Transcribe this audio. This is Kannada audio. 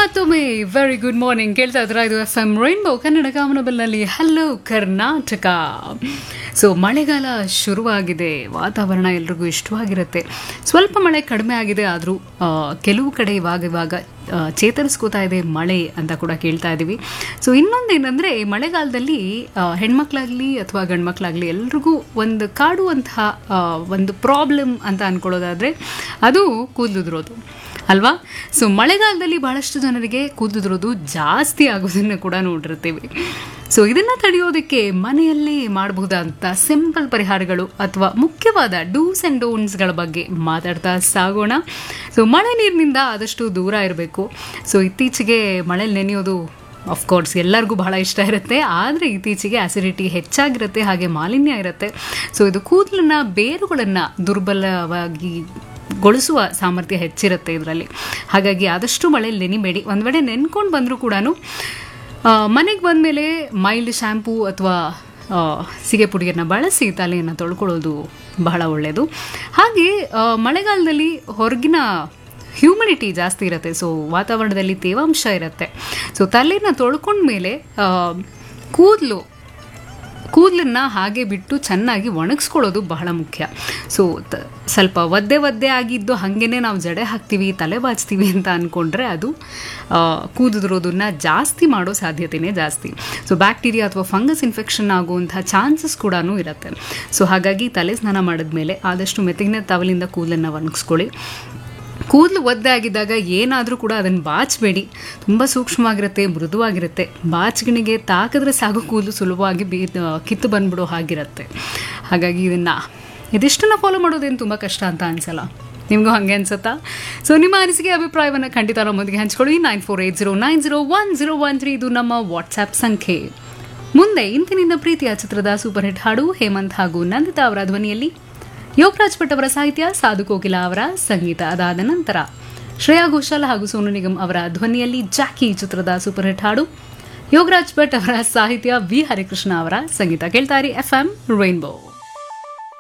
ಮತ್ತೊಮ್ಮೆ ವೆರಿ ಗುಡ್ ಮಾರ್ನಿಂಗ್ ಕೇಳ್ತಾ ಇದ್ರ ಇದು ಎಫ್ ಎಂ ರೈನ್ಬೋ ಕನ್ನಡ ಕಾಮನಬಲ್ನಲ್ಲಿ ಹಲೋ ಕರ್ನಾಟಕ ಸೊ ಮಳೆಗಾಲ ಶುರುವಾಗಿದೆ ವಾತಾವರಣ ಎಲ್ರಿಗೂ ಇಷ್ಟವಾಗಿರುತ್ತೆ ಸ್ವಲ್ಪ ಮಳೆ ಕಡಿಮೆ ಆಗಿದೆ ಆದರೂ ಕೆಲವು ಕಡೆ ಇವಾಗ ಇವಾಗ ಆ, ಚೇತರಿಸ್ಕೋತಾ ಇದೆ ಮಳೆ ಅಂತ ಕೂಡ ಕೇಳ್ತಾ ಇದ್ದೀವಿ ಸೊ ಇನ್ನೊಂದೇನೆಂದರೆ ಈ ಮಳೆಗಾಲದಲ್ಲಿ ಆ, ಹೆಣ್ಮಕ್ಳಾಗ್ಲಿ ಅಥವಾ ಗಂಡ್ಮಕ್ಳಾಗ್ಲಿ ಎಲ್ರಿಗೂ ಒಂದು ಕಾಡುವಂತಹ ಆ, ಒಂದು ಪ್ರಾಬ್ಲಮ್ ಅಂತ ಅನ್ಕೊಳ್ಳೋದಾದರೆ ಅದು ಕೂದಲುದ್ರೋದು ಅಲ್ವಾ ಸೊ ಮಳೆಗಾಲದಲ್ಲಿ ಬಹಳಷ್ಟು ಜನರಿಗೆ ಕೂದಲುದ್ರೋದು ಜಾಸ್ತಿ ಆಗೋದನ್ನು ಕೂಡ ನೋಡಿರ್ತೀವಿ ಸೊ ಇದನ್ನು ತಡೆಯೋದಕ್ಕೆ ಮನೆಯಲ್ಲೇ ಮಾಡಬಹುದಂತ ಸಿಂಪಲ್ ಪರಿಹಾರಗಳು ಅಥವಾ ಮುಖ್ಯವಾದ ಡೂಸ್ ಆ್ಯಂಡ್ ಡೋನ್ಸ್ಗಳ ಬಗ್ಗೆ ಮಾತಾಡ್ತಾ ಸಾಗೋಣ ಸೊ ಮಳೆ ನೀರಿನಿಂದ ಆದಷ್ಟು ದೂರ ಇರಬೇಕು ಸೊ ಇತ್ತೀಚೆಗೆ ಮಳೆಯಲ್ಲಿ ನೆನೆಯೋದು ಅಫ್ಕೋರ್ಸ್ ಎಲ್ಲರಿಗೂ ಬಹಳ ಇಷ್ಟ ಇರುತ್ತೆ ಆದರೆ ಇತ್ತೀಚೆಗೆ ಅಸಿಡಿಟಿ ಹೆಚ್ಚಾಗಿರುತ್ತೆ ಹಾಗೆ ಮಾಲಿನ್ಯ ಇರುತ್ತೆ ಸೊ ಇದು ಕೂದಲನ್ನ ಬೇರುಗಳನ್ನು ದುರ್ಬಲವಾಗಿ ಗೊಳಿಸುವ ಸಾಮರ್ಥ್ಯ ಹೆಚ್ಚಿರುತ್ತೆ ಇದರಲ್ಲಿ ಹಾಗಾಗಿ ಆದಷ್ಟು ಮಳೆಯಲ್ಲಿ ನೆನಿಬೇಡಿ ಒಂದು ವೇಳೆ ನೆನ್ಕೊಂಡು ಬಂದರೂ ಕೂಡ ಮನೆಗೆ ಬಂದಮೇಲೆ ಮೈಲ್ಡ್ ಶ್ಯಾಂಪೂ ಅಥವಾ ಸಿಗೆ ಪುಡಿಯನ್ನು ಬಳಸಿ ತಲೆಯನ್ನು ತೊಳ್ಕೊಳ್ಳೋದು ಬಹಳ ಒಳ್ಳೆಯದು ಹಾಗೆ ಆ, ಮಳೆಗಾಲದಲ್ಲಿ ಹೊರಗಿನ ಹ್ಯೂಮಿಡಿಟಿ ಜಾಸ್ತಿ ಇರುತ್ತೆ ಸೊ ವಾತಾವರಣದಲ್ಲಿ ತೇವಾಂಶ ಇರುತ್ತೆ ಸೊ ತಲೆನ ತೊಳ್ಕೊಂಡ್ಮೇಲೆ ಕೂದಲು ಕೂದಲನ್ನ ಹಾಗೆ ಬಿಟ್ಟು ಚೆನ್ನಾಗಿ ಒಣಗಿಸ್ಕೊಳ್ಳೋದು ಬಹಳ ಮುಖ್ಯ ಸೊ ತ ಸ್ವಲ್ಪ ಒದ್ದೆ ಒದ್ದೆ ಆಗಿದ್ದು ಹಾಗೇನೆ ನಾವು ಜಡೆ ಹಾಕ್ತೀವಿ ತಲೆ ಬಾಚ್ತೀವಿ ಅಂತ ಅಂದ್ಕೊಂಡ್ರೆ ಅದು ಆ, ಕೂದುದ್ರೋದನ್ನ ಜಾಸ್ತಿ ಮಾಡೋ ಸಾಧ್ಯತೆನೇ ಜಾಸ್ತಿ ಸೊ ಬ್ಯಾಕ್ಟೀರಿಯಾ ಅಥವಾ ಫಂಗಸ್ ಇನ್ಫೆಕ್ಷನ್ ಆಗುವಂಥ ಚಾನ್ಸಸ್ ಕೂಡ ಇರುತ್ತೆ ಸೊ ಹಾಗಾಗಿ ತಲೆ ಸ್ನಾನ ಮಾಡಿದ್ಮೇಲೆ ಆದಷ್ಟು ಮೆತ್ತಗಿನ ತವಲಿಂದ ಕೂದಲನ್ನು ಒಣಗಿಸ್ಕೊಳ್ಳಿ ಕೂದಲು ಒದ್ದೆ ಆಗಿದ್ದಾಗ ಏನಾದರೂ ಕೂಡ ಅದನ್ನು ಬಾಚಬೇಡಿ ತುಂಬ ಸೂಕ್ಷ್ಮವಾಗಿರುತ್ತೆ ಮೃದುವಾಗಿರುತ್ತೆ ಬಾಚಗಣಿಗೆ ತಾಕಿದ್ರೆ ಸಾಕು ಕೂದಲು ಸುಲಭವಾಗಿ ಬೀ ಕಿತ್ತು ಬಂದ್ಬಿಡೋ ಹಾಗಿರುತ್ತೆ ಹಾಗಾಗಿ ಇದನ್ನು ಇದಿಷ್ಟನ್ನು ಫಾಲೋ ಮಾಡೋದೇನು ತುಂಬ ಕಷ್ಟ ಅಂತ ಅನ್ಸಲ್ಲ ನಿಮಗೂ ಹಾಗೆ ಅನ್ಸುತ್ತಾ ಸೊ ನಿಮ್ಮ ಅನಿಸಿಕೆ ಅಭಿಪ್ರಾಯವನ್ನು ಖಂಡಿತ ನಮ್ಮೊಂದಿಗೆ ಹಂಚ್ಕೊಳ್ಳಿ nine four eight zero nine zero one zero one three ಇದು ನಮ್ಮ ವಾಟ್ಸ್ಆ್ಯಪ್ ಸಂಖ್ಯೆ ಮುಂದೆ ಇಂತಿನಿಂದ ಪ್ರೀತಿಯ ಚಿತ್ರದ ಸೂಪರ್ ಹಿಟ್ ಹಾಡು ಹೇಮಂತ್ ಹಾಗೂ ನಂದಿತಾ ಅವರ ಧ್ವನಿಯಲ್ಲಿ ಯೋಗರಾಜ್ ಭಟ್ ಅವರ ಸಾಹಿತ್ಯ ಸಾಧು ಕೋಕಿಲ ಅವರ ಸಂಗೀತ ಅದಾದ ನಂತರ ಶ್ರೇಯಾ ಘೋಷಾಲ್ ಹಾಗೂ ಸೋನು ನಿಗಮ್ ಅವರ ಧ್ವನಿಯಲ್ಲಿ ಜಾಕಿ ಚಿತ್ರದ ಸೂಪರ್ ಹಿಟ್ ಹಾಡು ಯೋಗರಾಜ್ ಭಟ್ ಅವರ ಸಾಹಿತ್ಯ ವಿ ಹರಿಕೃಷ್ಣ ಅವರ ಸಂಗೀತ ಕೇಳ್ತಾರಿ ಎಫ್ ಎಂ ರೈನ್ಬೋ